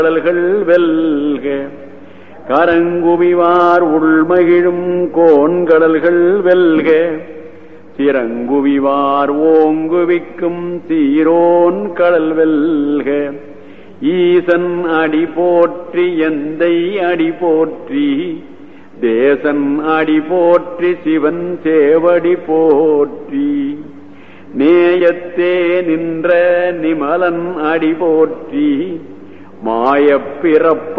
கடல்கள் வெல்க கரங்குவிவார் உள்மகிழும் கோன்கடல்கள் வெல்க சிறங்குவிவார் ஓங்குவிக்கும் சீரோன் கடல் வெல்க ஈசன் அடி போற்றி எந்தை அடி போற்றி தேசன் அடி போற்றி சிவன் சேவடி போற்றி நேயத்தே நின்ற நிமலன் அடி போற்றி மாயப் பிறப்ப